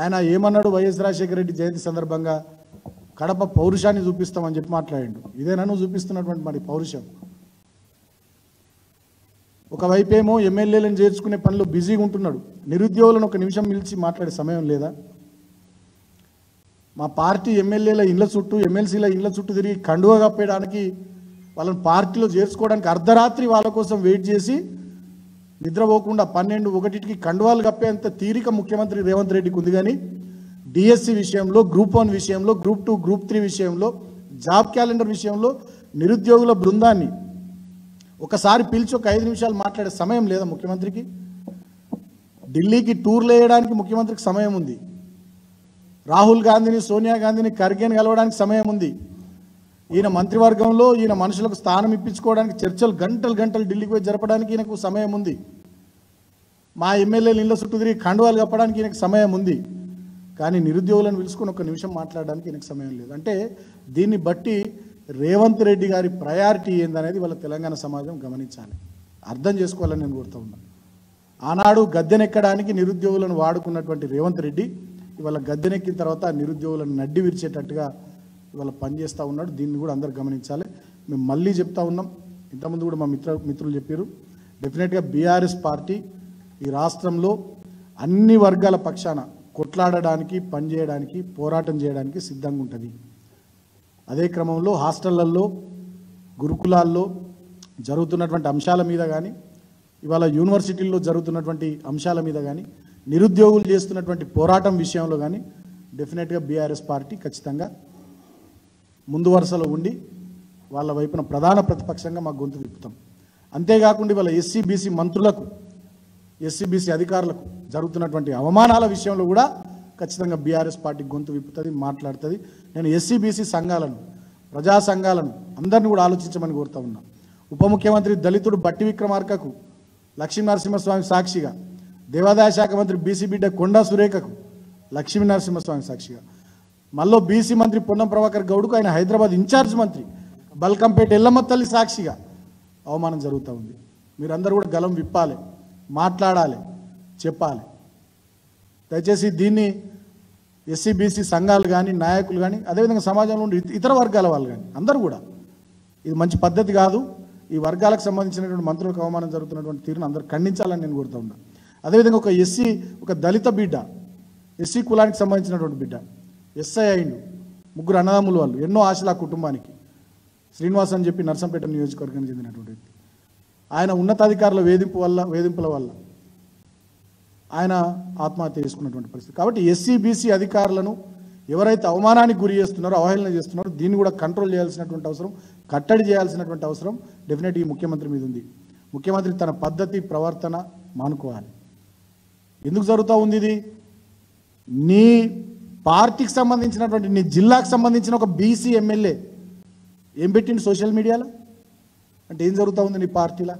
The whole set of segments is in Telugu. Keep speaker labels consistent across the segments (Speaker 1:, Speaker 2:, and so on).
Speaker 1: ఆయన ఏమన్నాడు వైఎస్ రాజశేఖర రెడ్డి జయంతి సందర్భంగా కడప పౌరుషాన్ని చూపిస్తామని చెప్పి మాట్లాడిండు ఇదేనా నువ్వు చూపిస్తున్నటువంటి మరి పౌరుషం ఒకవైపేమో ఎమ్మెల్యేలను చేర్చుకునే పనిలో బిజీగా ఉంటున్నాడు నిరుద్యోగులను ఒక నిమిషం పిలిచి మాట్లాడే సమయం లేదా మా పార్టీ ఎమ్మెల్యేల ఇళ్ల చుట్టూ ఎమ్మెల్సీల ఇళ్ల చుట్టూ తిరిగి కండువ కప్పేయడానికి వాళ్ళని పార్టీలో చేర్చుకోవడానికి అర్ధరాత్రి వాళ్ళ కోసం వెయిట్ చేసి నిద్రపోకుండా పన్నెండు ఒకటికి కండువాలు కప్పేంత తీరిక ముఖ్యమంత్రి రేవంత్ రెడ్డికి ఉంది కానీ డిఎస్సి విషయంలో గ్రూప్ వన్ విషయంలో గ్రూప్ టూ గ్రూప్ త్రీ విషయంలో జాబ్ క్యాలెండర్ విషయంలో నిరుద్యోగుల బృందాన్ని ఒకసారి పిలిచి ఒక ఐదు నిమిషాలు మాట్లాడే సమయం లేదా ముఖ్యమంత్రికి ఢిల్లీకి టూర్లు వేయడానికి ముఖ్యమంత్రికి సమయం ఉంది రాహుల్ గాంధీని సోనియా గాంధీని ఖర్గేని కలవడానికి సమయం ఉంది ఈయన మంత్రివర్గంలో ఈయన మనుషులకు స్థానం ఇప్పించుకోవడానికి చర్చలు గంటలు గంటలు ఢిల్లీకి పోయి జరపడానికి ఈయనకు సమయం ఉంది మా ఎమ్మెల్యేలు ఇళ్ళ చుట్టూ తిరిగి కండువాలు కప్పడానికి ఈయనకు సమయం ఉంది కానీ నిరుద్యోగులను పిలుచుకొని ఒక నిమిషం మాట్లాడడానికి ఈయనకు సమయం లేదు అంటే దీన్ని బట్టి రేవంత్ రెడ్డి గారి ప్రయారిటీ ఏందనేది వాళ్ళ తెలంగాణ సమాజం గమనించాలి అర్థం చేసుకోవాలని నేను కోరుతా ఉన్నాను ఆనాడు గద్దెనెక్కడానికి నిరుద్యోగులను వాడుకున్నటువంటి రేవంత్ రెడ్డి ఇవాళ గద్దెనెక్కిన తర్వాత ఆ నిరుద్యోగులను నడ్డి విరిచేటట్టుగా ఇవాళ పనిచేస్తూ ఉన్నాడు దీన్ని కూడా అందరు గమనించాలి మేము మళ్ళీ చెప్తా ఉన్నాం ఇంతకుముందు కూడా మా మిత్ర మిత్రులు చెప్పారు డెఫినెట్గా బీఆర్ఎస్ పార్టీ ఈ రాష్ట్రంలో అన్ని వర్గాల పక్షాన కొట్లాడడానికి పనిచేయడానికి పోరాటం చేయడానికి సిద్ధంగా ఉంటుంది అదే క్రమంలో హాస్టళ్లలో గురుకులాల్లో జరుగుతున్నటువంటి అంశాల మీద కానీ ఇవాళ యూనివర్సిటీల్లో జరుగుతున్నటువంటి అంశాల మీద కానీ నిరుద్యోగులు చేస్తున్నటువంటి పోరాటం విషయంలో కానీ డెఫినెట్గా బీఆర్ఎస్ పార్టీ ఖచ్చితంగా ముందు వరుసలో ఉండి వాళ్ళ వైపున ప్రధాన ప్రతిపక్షంగా మా గొంతు విప్పుతాం అంతేకాకుండా ఇవాళ ఎస్సీ బీసీ మంత్రులకు ఎస్సీ బీసీ అధికారులకు జరుగుతున్నటువంటి అవమానాల విషయంలో కూడా ఖచ్చితంగా బీఆర్ఎస్ పార్టీ గొంతు విప్పుతుంది మాట్లాడుతుంది నేను ఎస్సీ బీసీ సంఘాలను ప్రజా సంఘాలను అందరినీ కూడా ఆలోచించమని కోరుతా ఉన్నా ఉప ముఖ్యమంత్రి దళితుడు బట్టి విక్రమార్కకు లక్ష్మీ నరసింహస్వామి సాక్షిగా దేవాదాయ శాఖ మంత్రి బీసీ బిడ్డ కొండా సురేఖకు లక్ష్మీ నరసింహస్వామి సాక్షిగా మళ్ళీ బీసీ మంత్రి పొన్నం ప్రభాకర్ గౌడ్కు ఆయన హైదరాబాద్ ఇన్ఛార్జ్ మంత్రి బల్కంపేట ఎల్లమ్మ తల్లి సాక్షిగా అవమానం జరుగుతూ ఉంది మీరందరూ కూడా గలం విప్పాలి మాట్లాడాలి చెప్పాలి దయచేసి దీన్ని ఎస్సీ బీసీ సంఘాలు కానీ నాయకులు కానీ అదేవిధంగా సమాజంలో ఉండే ఇత- ఇతర వర్గాల వాళ్ళు కానీ అందరూ కూడా ఇది మంచి పద్ధతి కాదు ఈ వర్గాలకు సంబంధించినటువంటి మంత్రులకు అవమానం జరుగుతున్నటువంటి తీరును అందరూ ఖండించాలని నేను కోరుతా ఉన్నా అదేవిధంగా ఒక ఎస్సీ ఒక దళిత బిడ్డ ఎస్సీ కులానికి సంబంధించినటువంటి బిడ్డ ఎస్ఐ అయిండు ముగ్గురు అన్నదమ్ములు వాళ్ళు ఎన్నో ఆశలు ఆ కుటుంబానికి శ్రీనివాస్ అని చెప్పి నర్సంపేట నియోజకవర్గానికి చెందినటువంటి వ్యక్తి ఆయన ఉన్నతాధికారుల వేధింపు వల్ల వేధింపుల వల్ల ఆయన ఆత్మహత్య చేసుకున్నటువంటి పరిస్థితి కాబట్టి ఎస్సీ బీసీ అధికారులను ఎవరైతే అవమానానికి గురి చేస్తున్నారో అవహేళన చేస్తున్నారో దీన్ని కూడా కంట్రోల్ చేయాల్సినటువంటి అవసరం కట్టడి చేయాల్సినటువంటి అవసరం డెఫినెట్ ఈ ముఖ్యమంత్రి మీద ఉంది ముఖ్యమంత్రి తన పద్ధతి ప్రవర్తన మానుకోవాలి ఎందుకు జరుగుతూ ఉంది ఇది నీ పార్టీకి సంబంధించినటువంటి నీ జిల్లాకు సంబంధించిన ఒక బీసీ ఎమ్మెల్యే ఏం పెట్టిండు సోషల్ మీడియాలో అంటే ఏం జరుగుతూ ఉంది నీ పార్టీలో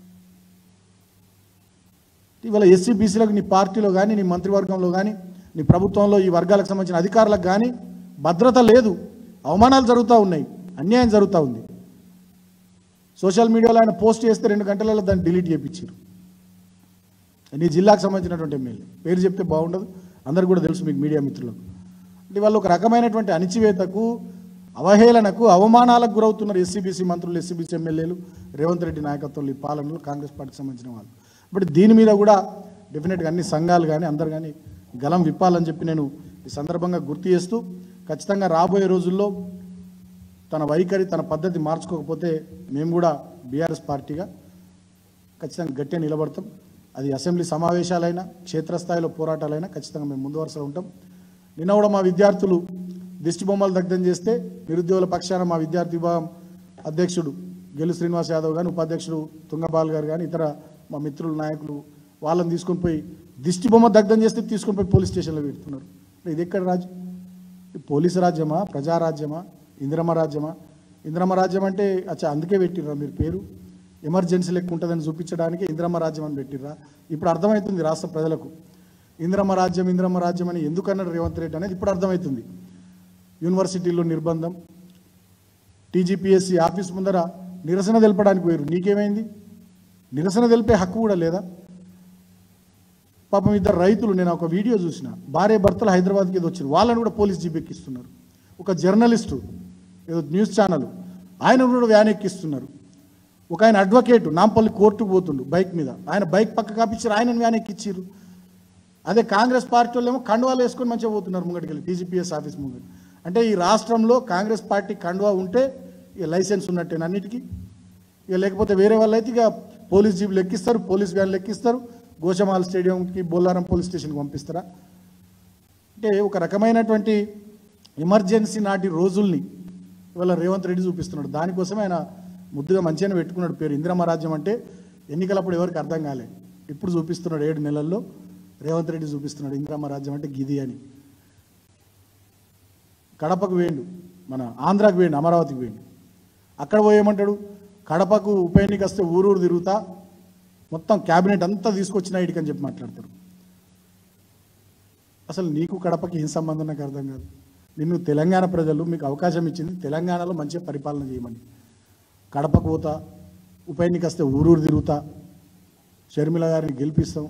Speaker 1: ఇవాళ ఎస్సీ బీసీలకు నీ పార్టీలో కానీ నీ మంత్రివర్గంలో కానీ నీ ప్రభుత్వంలో ఈ వర్గాలకు సంబంధించిన అధికారులకు కానీ భద్రత లేదు అవమానాలు జరుగుతూ ఉన్నాయి అన్యాయం జరుగుతూ ఉంది సోషల్ మీడియాలో ఆయన పోస్ట్ చేస్తే రెండు గంటలలో దాన్ని డిలీట్ చేయించారు నీ జిల్లాకు సంబంధించినటువంటి ఎమ్మెల్యే పేరు చెప్తే బాగుండదు అందరు కూడా తెలుసు మీకు మీడియా మిత్రులకు అంటే వాళ్ళు ఒక రకమైనటువంటి అణిచివేతకు అవహేళనకు అవమానాలకు గురవుతున్నారు ఎస్సీబీసీ మంత్రులు ఎస్సీబీసీ ఎమ్మెల్యేలు రేవంత్ రెడ్డి నాయకత్వంలో ఈ పాలనలో కాంగ్రెస్ పార్టీకి సంబంధించిన వాళ్ళు ఇప్పుడు దీని మీద కూడా డెఫినెట్గా అన్ని సంఘాలు కానీ అందరు కానీ గలం విప్పాలని చెప్పి నేను ఈ సందర్భంగా గుర్తు చేస్తూ ఖచ్చితంగా రాబోయే రోజుల్లో తన వైఖరి తన పద్ధతి మార్చుకోకపోతే మేము కూడా బీఆర్ఎస్ పార్టీగా ఖచ్చితంగా గట్టిగా నిలబడతాం అది అసెంబ్లీ సమావేశాలైనా క్షేత్రస్థాయిలో పోరాటాలైనా ఖచ్చితంగా మేము ముందు వరుసలో ఉంటాం నిన్న కూడా మా విద్యార్థులు దిష్టి బొమ్మలు దగ్ధం చేస్తే నిరుద్యోగుల పక్షాన మా విద్యార్థి విభాగం అధ్యక్షుడు గెలు శ్రీనివాస్ యాదవ్ కానీ ఉపాధ్యక్షుడు తుంగబాల్ గారు కానీ ఇతర మా మిత్రుల నాయకులు వాళ్ళని తీసుకొని పోయి దిష్టి బొమ్మ దగ్ధం చేస్తే తీసుకొని పోయి పోలీస్ స్టేషన్లో పెడుతున్నారు ఇది ఎక్కడ రాజు ఇది పోలీసు రాజ్యమా ప్రజారాజ్యమా ఇందిరమ్మ రాజ్యమా ఇందిరమ్మ రాజ్యం అంటే అచ్చా అందుకే పెట్టిర్రా మీరు పేరు ఎమర్జెన్సీ లెక్క ఉంటుందని చూపించడానికి ఇందిరమ్మ రాజ్యం అని పెట్టిర్రా ఇప్పుడు అర్థమవుతుంది రాష్ట్ర ప్రజలకు ఇందిరమ్మ రాజ్యం ఇందిరమ్మ రాజ్యం అని ఎందుకు అన్నాడు రేవంత్ రెడ్డి అనేది ఇప్పుడు అర్థమవుతుంది యూనివర్సిటీల్లో నిర్బంధం టీజీపీఎస్సీ ఆఫీస్ ముందర నిరసన తెలపడానికి పోయారు నీకేమైంది నిరసన తెలిపే హక్కు కూడా లేదా పాపం ఇద్దరు రైతులు నేను ఒక వీడియో చూసిన భార్య భర్తలు హైదరాబాద్కి ఏదో వచ్చారు వాళ్ళని కూడా పోలీస్ జీప్ ఎక్కిస్తున్నారు ఒక జర్నలిస్టు ఏదో న్యూస్ ఛానల్ ఆయన కూడా వ్యాన్ ఎక్కిస్తున్నారు ఒక ఆయన అడ్వకేట్ నాంపల్లి కోర్టుకు పోతుండు బైక్ మీద ఆయన బైక్ పక్క కాపించారు ఆయన వ్యాన్ ఎక్కిచ్చారు అదే కాంగ్రెస్ పార్టీ వాళ్ళు ఏమో కండువాలు వేసుకొని మంచిగా పోతున్నారు ముంగటికి టీజీపీఎస్ ఆఫీస్ ముంగటి అంటే ఈ రాష్ట్రంలో కాంగ్రెస్ పార్టీ కండువా ఉంటే ఇక లైసెన్స్ ఉన్నట్టే అన్నిటికీ ఇక లేకపోతే వేరే వాళ్ళు అయితే ఇక పోలీస్ జీబులు ఎక్కిస్తారు పోలీస్ వ్యాన్లు ఎక్కిస్తారు గోషమాల్ స్టేడియంకి బొల్లారం పోలీస్ స్టేషన్కి పంపిస్తారా అంటే ఒక రకమైనటువంటి ఎమర్జెన్సీ నాటి రోజుల్ని ఇవాళ రేవంత్ రెడ్డి చూపిస్తున్నాడు దానికోసమే ఆయన ముద్దుగా మంచిగానే పెట్టుకున్నాడు పేరు ఇందిరమ్మ రాజ్యం అంటే ఎన్నికలప్పుడు ఎవరికి అర్థం కాలే ఇప్పుడు చూపిస్తున్నాడు ఏడు నెలల్లో రేవంత్ రెడ్డి చూపిస్తున్నాడు ఇందిరమ్మ రాజ్యం అంటే గిది అని కడపకు వేయండు మన ఆంధ్రాకు వేయండు అమరావతికి వేయండు అక్కడ పోయేమంటాడు కడపకు ఉప ఎన్నిక వస్తే ఊరూరు తిరుగుతా మొత్తం క్యాబినెట్ అంతా తీసుకొచ్చిన ఇటుకని అని చెప్పి మాట్లాడతారు అసలు నీకు కడపకి ఏం సంబంధం నాకు అర్థం కాదు నిన్ను తెలంగాణ ప్రజలు మీకు అవకాశం ఇచ్చింది తెలంగాణలో మంచిగా పరిపాలన చేయమని కడపకు పోతా ఉప ఎన్నిక వస్తే ఊరూరు తిరుగుతా షర్మిల గారిని గెలిపిస్తాం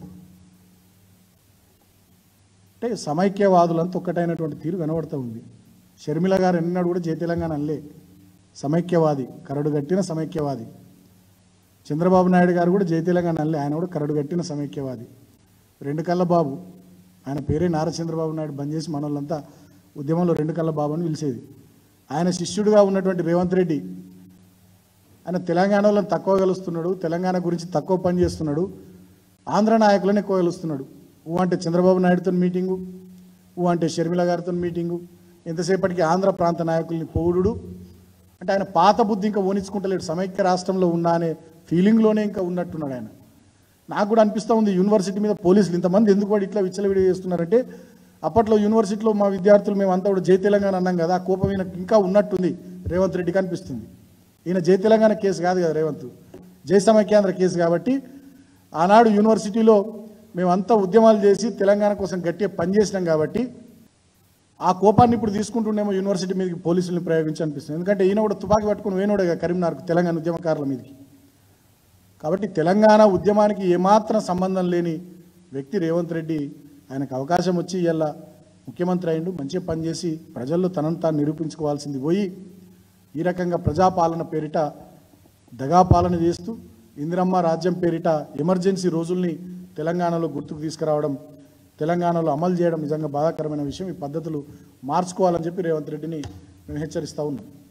Speaker 1: అంటే సమైక్యవాదులంతా ఒక్కటైనటువంటి తీరు కనబడుతూ ఉంది షర్మిల గారు ఎన్నడూ కూడా జయ తెలంగాణ అనలే సమైక్యవాది కరడు గట్టిన సమైక్యవాది చంద్రబాబు నాయుడు గారు కూడా జయ తెలంగాణ అనలే ఆయన కూడా కరడు గట్టిన సమైక్యవాది రెండు కళ్ళ బాబు ఆయన పేరే నారా చంద్రబాబు నాయుడు బంద్ చేసి మనోళ్ళంతా ఉద్యమంలో రెండు కళ్ళ బాబు అని పిలిచేది ఆయన శిష్యుడిగా ఉన్నటువంటి రేవంత్ రెడ్డి ఆయన తెలంగాణ వాళ్ళని తక్కువ కలుస్తున్నాడు తెలంగాణ గురించి తక్కువ పని చేస్తున్నాడు ఆంధ్ర నాయకులను ఎక్కువ కలుస్తున్నాడు ఊ అంటే చంద్రబాబు నాయుడుతో మీటింగు ఊ అంటే షర్మిల గారితో మీటింగు ఎంతసేపటికి ఆంధ్ర ప్రాంత నాయకుల్ని పోవుడు అంటే ఆయన పాత బుద్ధి ఇంకా ఓనించుకుంటలేడు సమైక్య రాష్ట్రంలో ఉన్నా అనే ఫీలింగ్లోనే ఇంకా ఉన్నట్టున్నాడు ఆయన నాకు కూడా అనిపిస్తూ ఉంది యూనివర్సిటీ మీద పోలీసులు ఇంతమంది ఎందుకు వాడు ఇట్లా విచ్చలవిడి చేస్తున్నారంటే అప్పట్లో యూనివర్సిటీలో మా విద్యార్థులు మేము అంతా కూడా జై తెలంగాణ అన్నాం కదా ఆ కోపం ఈయనకు ఇంకా ఉన్నట్టుంది రేవంత్ రెడ్డికి అనిపిస్తుంది ఈయన జై తెలంగాణ కేసు కాదు కదా రేవంత్ జై సమైక్యాంధ్ర కేసు కాబట్టి ఆనాడు యూనివర్సిటీలో మేమంతా ఉద్యమాలు చేసి తెలంగాణ కోసం గట్టిగా పనిచేసినాం కాబట్టి ఆ కోపాన్ని ఇప్పుడు తీసుకుంటుండేమో యూనివర్సిటీ మీదకి పోలీసుల్ని ప్రయోగించి అనిపిస్తుంది ఎందుకంటే ఈయన కూడా తుపాకీ పట్టుకుని వేణోడే కరీంనగర్ తెలంగాణ ఉద్యమకారుల మీదకి కాబట్టి తెలంగాణ ఉద్యమానికి ఏమాత్రం సంబంధం లేని వ్యక్తి రేవంత్ రెడ్డి ఆయనకు అవకాశం వచ్చి ఇలా ముఖ్యమంత్రి అయిండు మంచిగా పనిచేసి ప్రజల్లో తనను తాను నిరూపించుకోవాల్సింది పోయి ఈ రకంగా ప్రజాపాలన పేరిట దగాపాలన చేస్తూ ఇందిరమ్మ రాజ్యం పేరిట ఎమర్జెన్సీ రోజుల్ని తెలంగాణలో గుర్తుకు తీసుకురావడం తెలంగాణలో అమలు చేయడం నిజంగా బాధాకరమైన విషయం ఈ పద్ధతులు మార్చుకోవాలని చెప్పి రేవంత్ రెడ్డిని మేము హెచ్చరిస్తూ ఉన్నాం